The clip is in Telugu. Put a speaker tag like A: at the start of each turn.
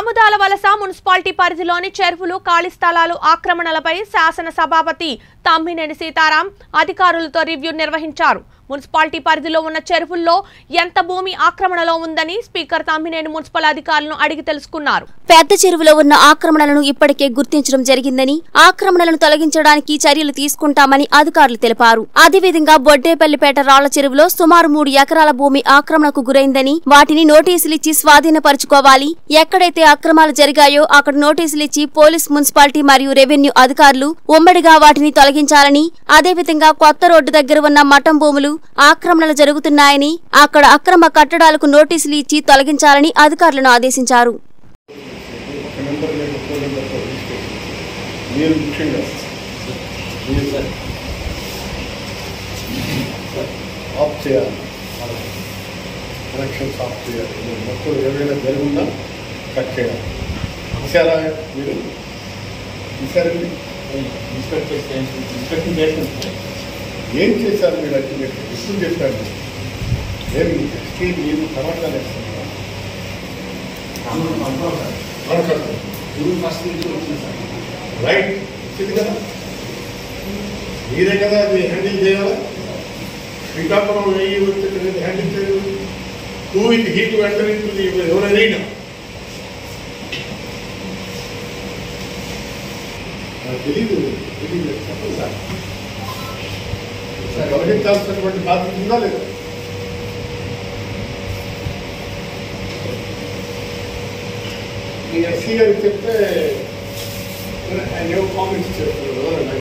A: ఆముదాల వలస మున్సిపాలిటీ పరిధిలోని చెరువులు ఖాళీ స్థలాలు ఆక్రమణలపై శాసన సభాపతి తమ్మినేని సీతారాం అధికారులతో రివ్యూ నిర్వహించారు మున్సిపాలిటీ పరిధిలో ఉన్న చెరువుల్లో ఎంత భూమి ఆక్రమణలో ఉందని స్పీకర్ తమ్మినేని మున్సిపల్ అధికారులను అడిగి తెలుసుకున్నారు
B: పెద్ద చెరువులో ఉన్న ఆక్రమణలను ఇప్పటికే గుర్తించడం జరిగిందని ఆక్రమణలను తొలగించడానికి చర్యలు తీసుకుంటామని అధికారులు తెలిపారు అదేవిధంగా బొడ్డేపల్లిపేట రాళ్ల చెరువులో సుమారు మూడు ఎకరాల భూమి ఆక్రమణకు గురైందని వాటిని నోటీసులిచ్చి స్వాధీనపరచుకోవాలి ఎక్కడైతే అక్రమాలు జరిగాయో అక్కడ నోటీసులిచ్చి పోలీస్ మున్సిపాలిటీ మరియు రెవెన్యూ అధికారులు ఉమ్మడిగా వాటిని తొలగించాలని అదేవిధంగా కొత్త రోడ్డు దగ్గర ఉన్న మఠం భూములు ఆక్రమణలు జరుగుతున్నాయని అక్కడ అక్రమ కట్టడాలకు నోటీసులు ఇచ్చి తొలగించాలని అధికారులను ఆదేశించారు
C: ఒక నెంబర్ లేదు ఫోన్ నెంబర్తో రిజిస్ట్రేషన్ మీరు ముఖ్యంగా మీరు సార్ ఆఫ్ చేయాలి కనెక్షన్స్ ఆఫ్ చేయాలి మీరు మొత్తం ఏమైనా జరుగుందా కట్ చేయాలి చూసారా మీరు చూసారండి
D: ఇన్స్పెక్ట్ చేస్తే ఇన్స్పెక్షన్ చేస్తుంది
C: ఏం చేశారు మీరు అల్టిమేట్ ఎప్పుడు చేశారు మీరు? ఏమి ఎస్టీ మీరు తర్వాత వేస్తున్నారు అనుకుంటున్నారు
D: గురువు ఫస్ట్ నుంచి వచ్చింది సార్
C: రైట్ ఇది కదా మీరే కదా అది హ్యాండిల్ చేయాలా శ్రీకాకుళం వెయ్యి వచ్చి హ్యాండిల్ చేయాలి టూ విత్ హీట్ వెంటనే ఎవరైనా నాకు తెలీదు తెలీదు చెప్పండి సార్ సార్ గమనించాల్సినటువంటి బాధ్యత ఉందా లేదా ఈ ఎస్సీ గారికి చెప్తే ఆయన ఏవో కామెంట్స్ చేస్తున్నారు